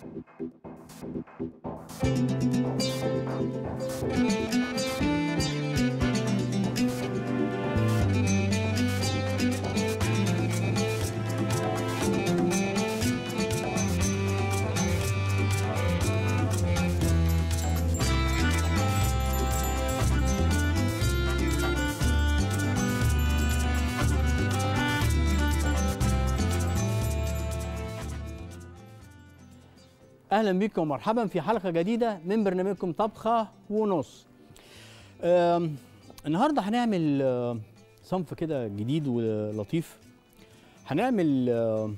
اهلا بكم ومرحبا في حلقه جديده من برنامجكم طبخه ونص آم، النهارده هنعمل آه، صنف كده جديد ولطيف هنعمل آه،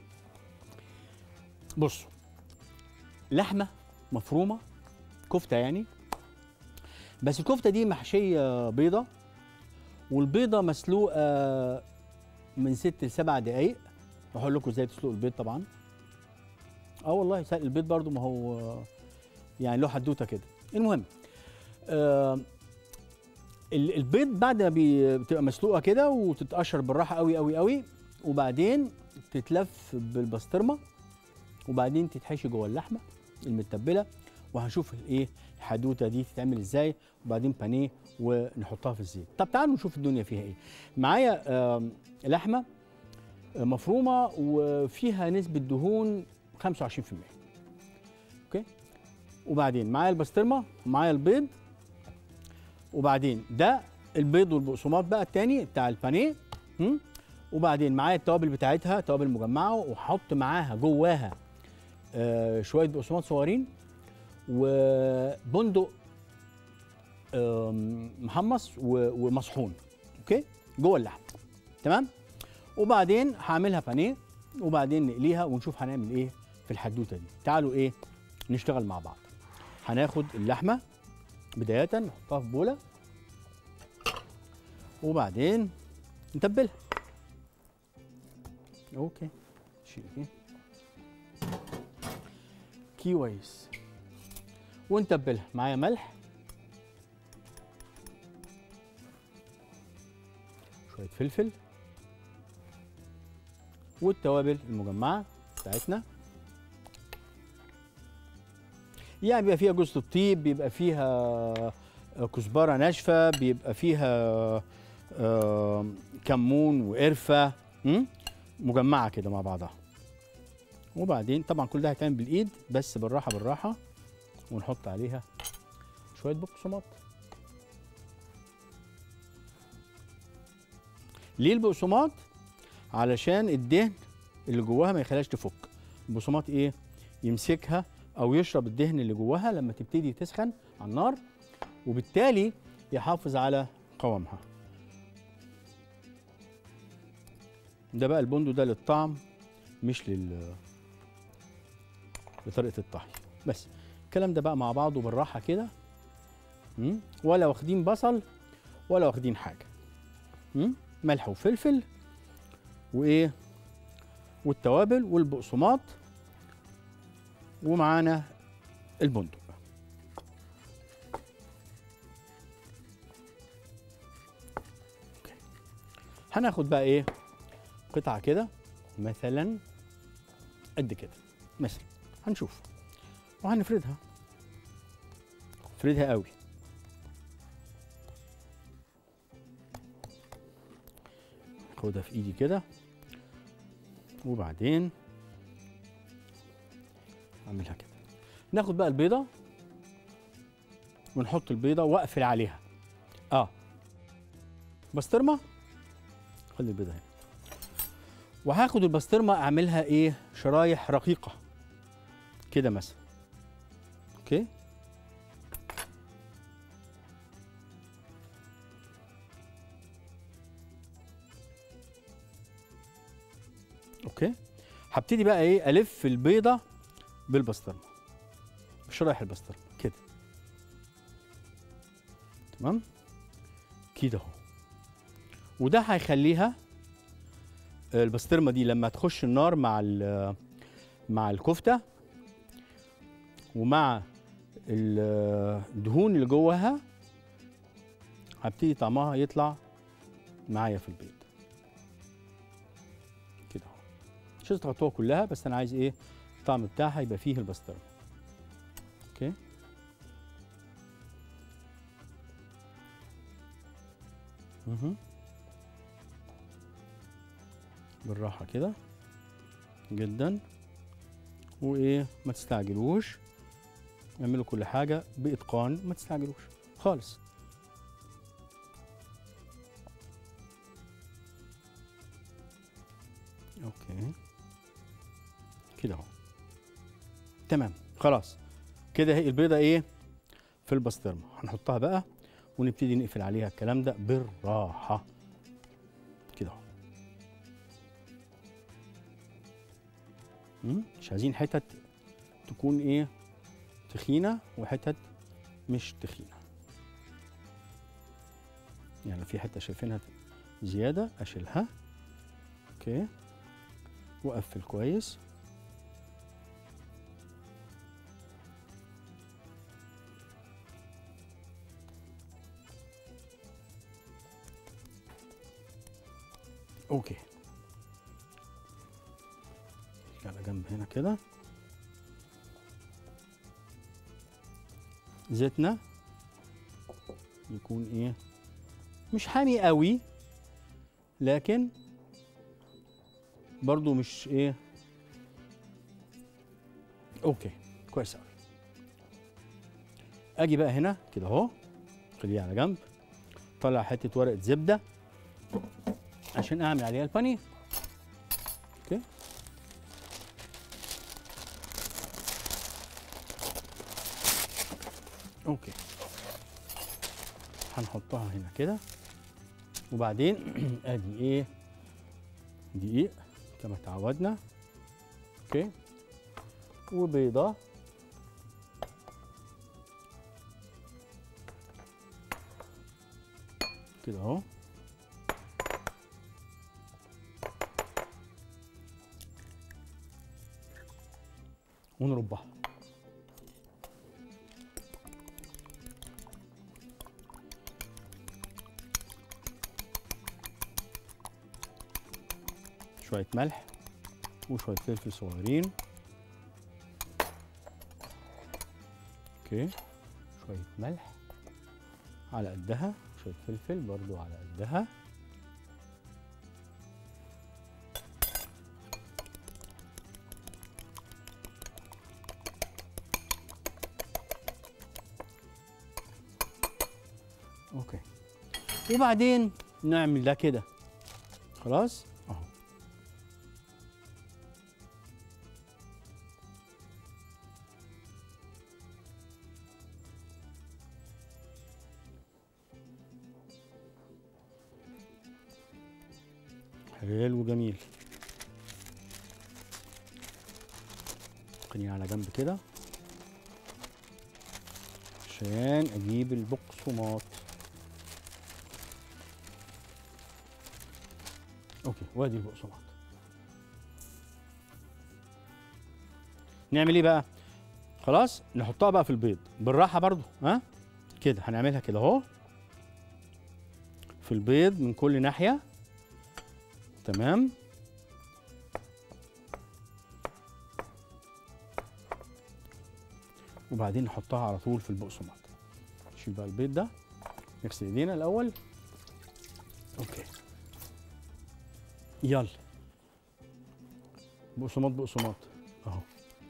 بصوا لحمه مفرومه كفته يعني بس الكفته دي محشيه بيضه والبيضه مسلوقه من ست لسبع دقايق هقول لكم ازاي تسلقوا البيض طبعا اه والله سلق البيض برضو ما هو آه، يعني له حدوته كده المهم آه ال- البيض بعد ما بي- بتبقى مسلوقه كده وتتقشر بالراحه قوي قوي قوي وبعدين تتلف بالبسطرمه وبعدين تتحشي جوه اللحمه المتبله وهنشوف الايه الحدوته دي تتعمل ازاي وبعدين بانيه ونحطها في الزيت طب تعالوا نشوف الدنيا فيها ايه معايا آم، لحمه مفرومه وفيها نسبه دهون 25% اوكي وبعدين معايا البسطرمه ومعايا البيض وبعدين ده البيض والبقسماط بقى التاني بتاع البانيه هم؟ وبعدين معايا التوابل بتاعتها توابل مجمعه وهحط معاها جواها آه شويه بقسماط صغيرين وبندق آم، محمص و- ومصحون اوكي جوه اللحم تمام وبعدين هعملها بانيه وبعدين نقليها ونشوف هنعمل ايه في الحدوته دي تعالوا ايه نشتغل مع بعض هناخد اللحمه بدايه نحطها في بوله وبعدين نتبلها اوكي شيل دي كويس ونتبلها معايا ملح شويه فلفل والتوابل المجمعه بتاعتنا يعني بيبقى فيها جوز الطيب بيبقى فيها كزبره ناشفه بيبقى فيها آه، كمون وقرفه م? مجمعه كده مع بعضها وبعدين طبعا كل ده هيتعمل بالايد بس بالراحه بالراحه ونحط عليها شويه بقسماط ليه البقسماط علشان الدهن اللي جواها ما يخليهاش تفك البقسماط ايه يمسكها او يشرب الدهن اللي جواها لما تبتدي تسخن على النار وبالتالي يحافظ على قوامها ده بقى البندق ده للطعم مش لل لطريقه الطهي بس الكلام ده بقى مع بعضه بالراحه كده م? ولا واخدين بصل ولا واخدين حاجه م? ملح وفلفل وايه والتوابل والبقسماط ومعانا البندق أوكي. هناخد بقى ايه قطعه كده مثلا قد كده مثلا هنشوف وهنفردها نفردها قوي خدها في ايدي كده وبعدين اعملها كده ناخد بقى البيضه ونحط البيضه واقفل عليها اه بسطرمه خلي البيضه هنا وهاخد البسطرمه اعملها ايه شرايح رقيقه كده مثلا اوكي اوكي هبتدي بقى ايه الف البيضه بالبسطرمه بشرايح البسطرمه كده تمام كده اهو وده هيخليها البسطرمه دي لما تخش النار مع ال- مع الكفته ومع ال- الدهون اللي جواها هبتدي طعمها يطلع معايا في البيض كده اهو مش لازم تحطوها كلها بس انا عايز ايه الطعم بتاعها يبقى فيه البسطرمه اوكي مهم. بالراحه كده جدا وايه ما تستعجلوش اعملوا كل حاجه باتقان ما تستعجلوش خالص اوكي كده اهو تمام خلاص كده هي البيضه ايه في البسطرمه هنحطها بقى ونبتدي نقفل عليها الكلام ده بالراحه كده اهو مم، مش عايزين حتت تكون ايه تخينه وحتت مش تخينه يعني في حته شايفينها زياده اشيلها اوكي واقفل كويس اوكي على جنب هنا كده زيتنا يكون ايه مش حامي قوي لكن برضو مش ايه اوكي كويس قوي اجي بقى هنا كده اهو خليه على جنب طلع حته ورقه زبده عشان اعمل عليها البانيه اوكي اوكي هنحطها هنا كده وبعدين ادي ايه دقيق كما تعودنا اوكي وبيضه كده اهو ونربها شوية ملح وشوية فلفل صغيرين اوكي شوية ملح على قدها شوية فلفل برضو على قدها اوكي وبعدين نعمل ده كده خلاص اهو حلو جميل خليني على جنب كده عشان اجيب البقسماط اوكي وادي البقسماط نعمل ايه بقى خلاص نحطها بقى في البيض بالراحه برضو ها كده هنعملها كده اهو في البيض من كل ناحيه تمام وبعدين نحطها على طول في البقسماط نشيل بقى البيض ده نغسل ايدينا الاول اوكي يلا بقسماط بقسماط اهو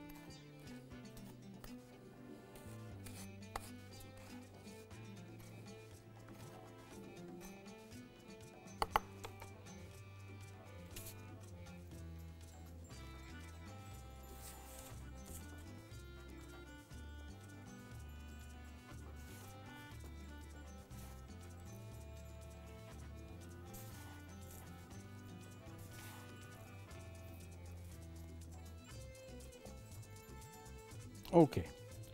اوكي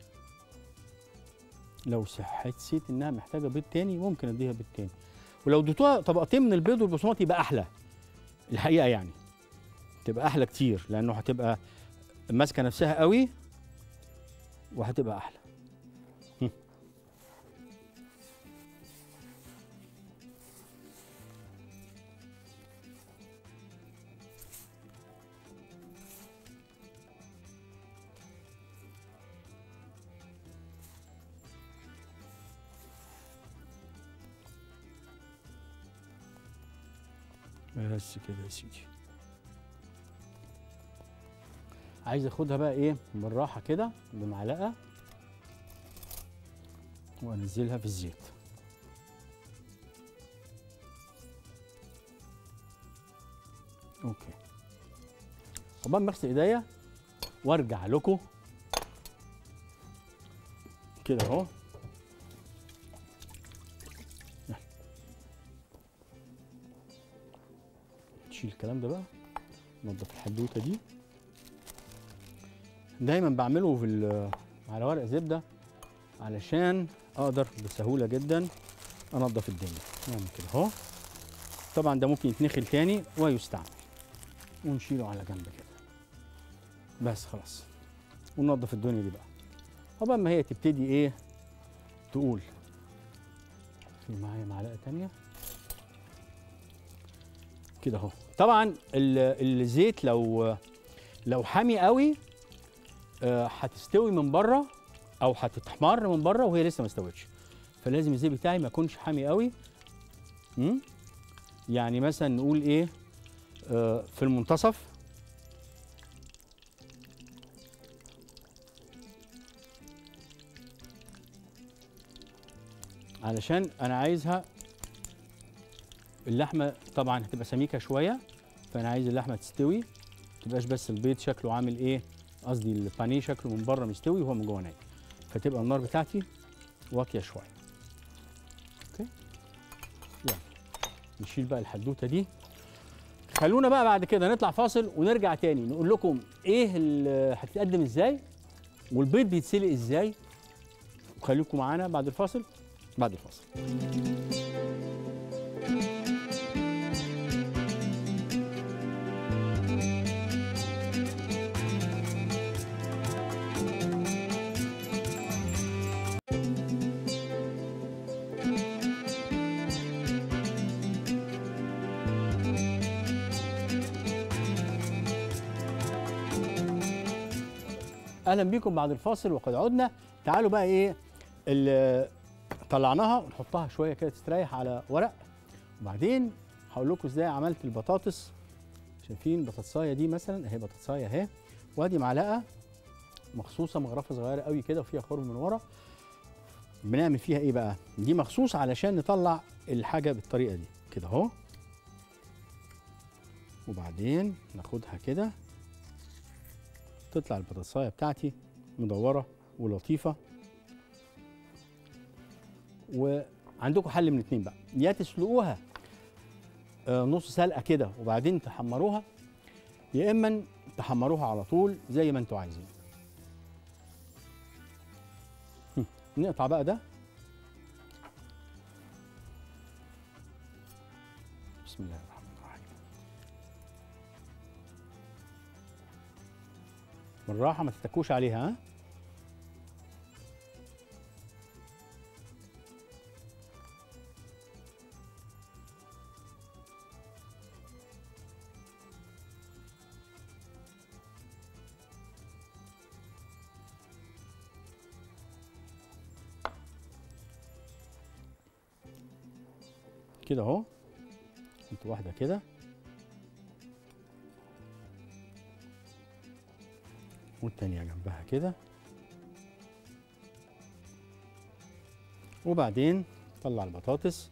لو حسيت انها محتاجه بيض تاني ممكن اديها بيض تاني ولو اديتوها طبقتين من البيض والبقسماط يبقى احلى الحقيقه يعني تبقى احلى كتير لانه هتبقى ماسكه نفسها قوي وهتبقى احلى هم. بس كده يا سيدي عايز اخدها بقى ايه بالراحه كده بمعلقه وانزلها في الزيت اوكي طبعا بغسل ايديا وارجع لكم كده اهو يلا. نشيل الكلام ده بقى ننضف الحدوته دي دايما بعمله في ال- على ورق زبده علشان اقدر بسهوله جدا انضف الدنيا نعمل كده اهو طبعا ده ممكن يتنخل تاني ويستعمل ونشيله على جنب كده بس خلاص وننضف الدنيا دي بقى عقبال ما هي تبتدي ايه تقول في معايا معلقه تانية كده اهو طبعا ال- الزيت لو لو حامي قوي آه، هتستوي من بره او هتتحمر من بره وهي لسه ما استوتش فلازم الزيت بتاعي ما يكونش حامي قوي مم؟ يعني مثلا نقول ايه آه، في المنتصف علشان انا عايزها اللحمه طبعا هتبقى سميكه شويه فانا عايز اللحمه تستوي ما تبقاش بس البيض شكله عامل ايه قصدي البانيه شكله من بره مستوي وهو من جوه ناي فتبقى النار بتاعتي واطيه شويه اوكي يلا نشيل بقى الحدوته دي خلونا بقى بعد كده نطلع فاصل ونرجع تاني نقول لكم ايه ال- هتتقدم ازاي والبيض بيتسلق ازاي وخليكم معانا بعد الفاصل بعد الفاصل اهلا بيكم بعد الفاصل وقد عدنا تعالوا بقى ايه ال- طلعناها ونحطها شويه كده تستريح على ورق وبعدين هقول لكم ازاي عملت البطاطس شايفين البطاطسايه دي مثلا اهي بطاطسايه اهي وادي معلقه مخصوصه مغرفه صغيره قوي كده وفيها خرم من ورا بنعمل فيها ايه بقى دي مخصوص علشان نطلع الحاجه بالطريقه دي كده اهو وبعدين ناخدها كده تطلع البطاطسايه بتاعتي مدوره ولطيفه وعندكم حل من اتنين بقى يا تسلقوها آه، نص سلقه كده وبعدين تحمروها يا اما تحمروها على طول زي ما انتوا عايزين هم، نقطع بقى ده بسم الله الرحمن الرحيم بالراحه ما تتكوش عليها ها كده اهو حط واحده كده والتانية جنبها كده وبعدين طلع البطاطس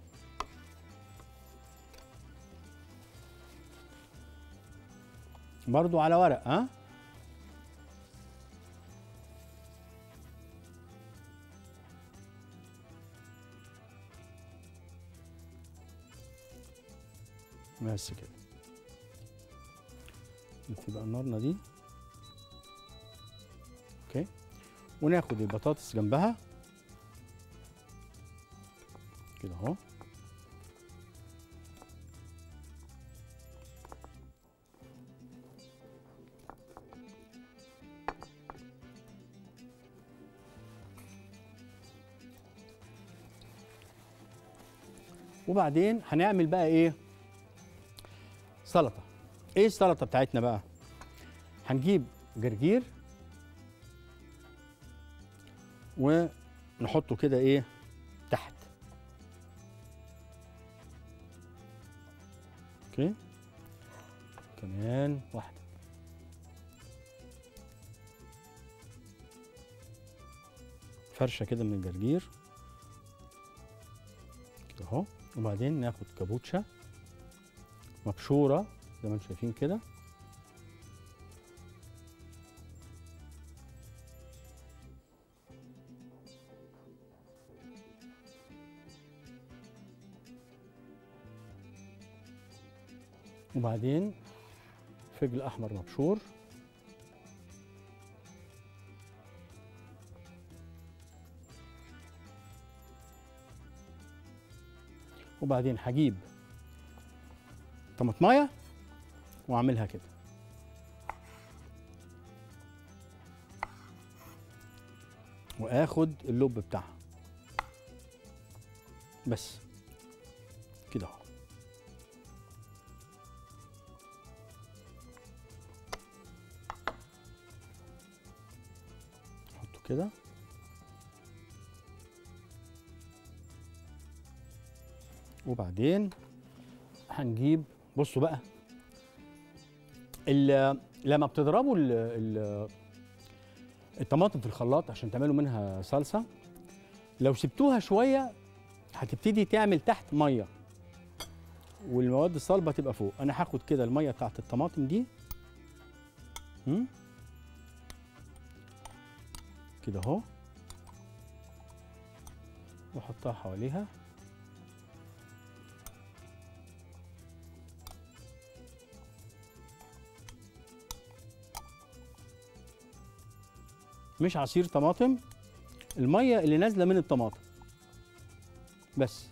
برضو على ورق ها بس كده تبقى نارنا دي اوكي وناخد البطاطس جنبها كده اهو وبعدين هنعمل بقى ايه سلطه ايه السلطه بتاعتنا بقى هنجيب جرجير ونحطه كده ايه تحت اوكي كمان واحده فرشه كده من الجرجير كده اهو وبعدين ناخد كابوتشا مبشوره زي ما انتم شايفين كده وبعدين فجل احمر مبشور وبعدين هجيب طماطمايه واعملها كده واخد اللب بتاعها بس كده اهو احطه كده وبعدين هنجيب بصوا بقى ال- لما بتضربوا ال- ال- الطماطم في الخلاط عشان تعملوا منها صلصه لو سبتوها شويه هتبتدي تعمل تحت ميه والمواد الصلبه تبقى فوق انا هاخد كده الميه بتاعت الطماطم دي هم؟ كده اهو واحطها حواليها مش عصير طماطم الميه اللي نازله من الطماطم بس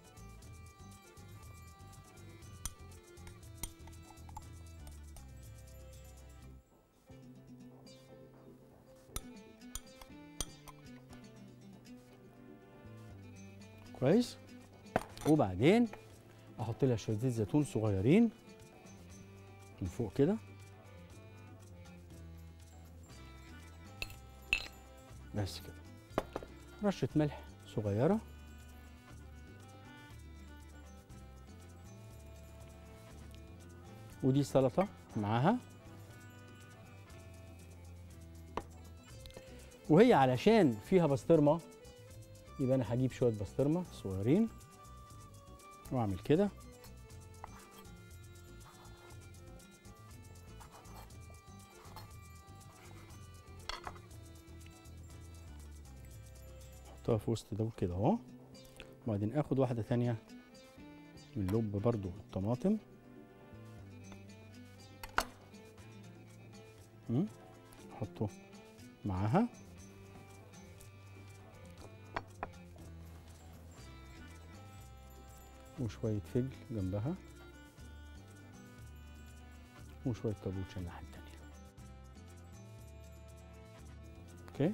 كويس وبعدين احط لها شويه زيت زيتون صغيرين من فوق كده بس كده رشه ملح صغيره ودي سلطه معاها وهي علشان فيها بسطرمه يبقى انا هجيب شويه بسطرمه صغيرين واعمل كده احطها في وسط دول كده اهو وبعدين اخد واحده تانية من لب برضو الطماطم مم. احطه معاها وشوية فجل جنبها وشوية كابوتشا الناحية التانية اوكي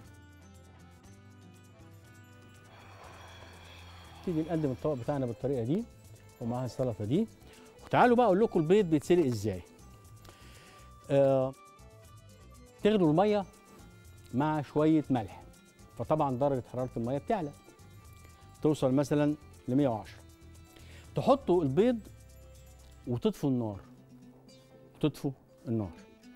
تيجي نقدم الطبق بتاعنا بالطريقة دي ومعاها السلطة دي وتعالوا بقى اقول لكم البيض بيتسلق ازاي آه تاخدوا المية مع شوية ملح فطبعا درجة حرارة المية بتعلى توصل مثلا ل 110 تحطوا البيض وتطفوا النار تطفوا النار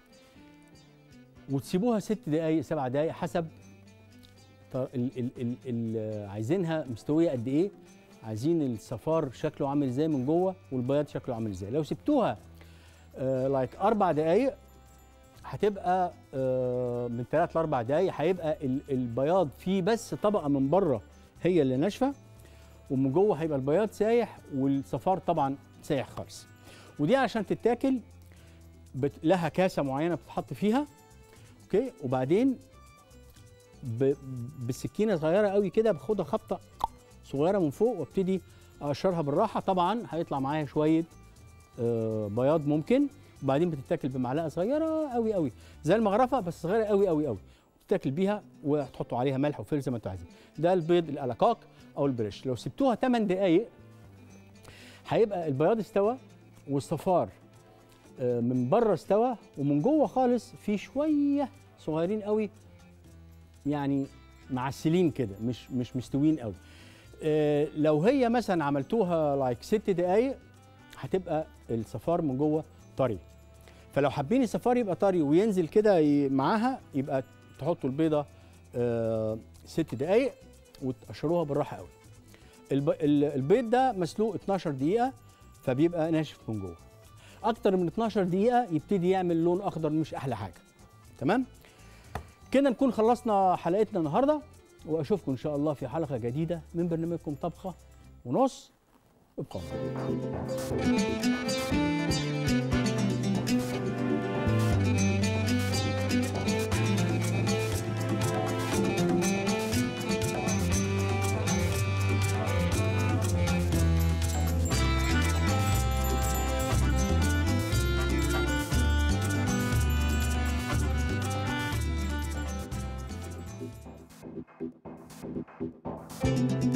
وتسيبوها ست دقايق سبع دقايق حسب ط- ال ال ال ال عايزينها مستويه قد ايه عايزين الصفار شكله عامل ازاي من جوه والبياض شكله عامل ازاي لو سبتوها آه لايك اربع دقايق هتبقى آه من ثلاث لاربع دقايق هيبقى ال- البياض فيه بس طبقه من بره هي اللي ناشفه ومن جوه هيبقى البياض سايح والصفار طبعا سايح خالص ودي عشان تتاكل بت... لها كاسه معينه بتتحط فيها اوكي وبعدين ب... بالسكينه صغيره قوي كده باخدها خبطه صغيره من فوق وابتدي اقشرها بالراحه طبعا هيطلع معايا شويه آه بياض ممكن وبعدين بتتاكل بمعلقه صغيره قوي قوي زي المغرفه بس صغيره قوي قوي قوي تاكل بيها وتحطوا عليها ملح وفلفل زي ما انتوا عايزين ده البيض الالكاك او البريش لو سبتوها 8 دقائق هيبقى البياض استوى والصفار آه، من بره استوى ومن جوه خالص في شويه صغيرين قوي يعني معسلين كده مش مش مستويين قوي آه، لو هي مثلا عملتوها لايك ست دقائق هتبقى الصفار من جوه طري فلو حابين الصفار يبقى طري وينزل كده ي- معاها يبقى تحطوا البيضه آه ست دقايق وتقشروها بالراحه قوي الب... ال- البيض ده مسلوق 12 دقيقه فبيبقى ناشف من جوه اكتر من 12 دقيقه يبتدي يعمل لون اخضر مش احلى حاجه تمام كده نكون خلصنا حلقتنا النهارده واشوفكم ان شاء الله في حلقه جديده من برنامجكم طبخه ونص ابقوا معنا. Thank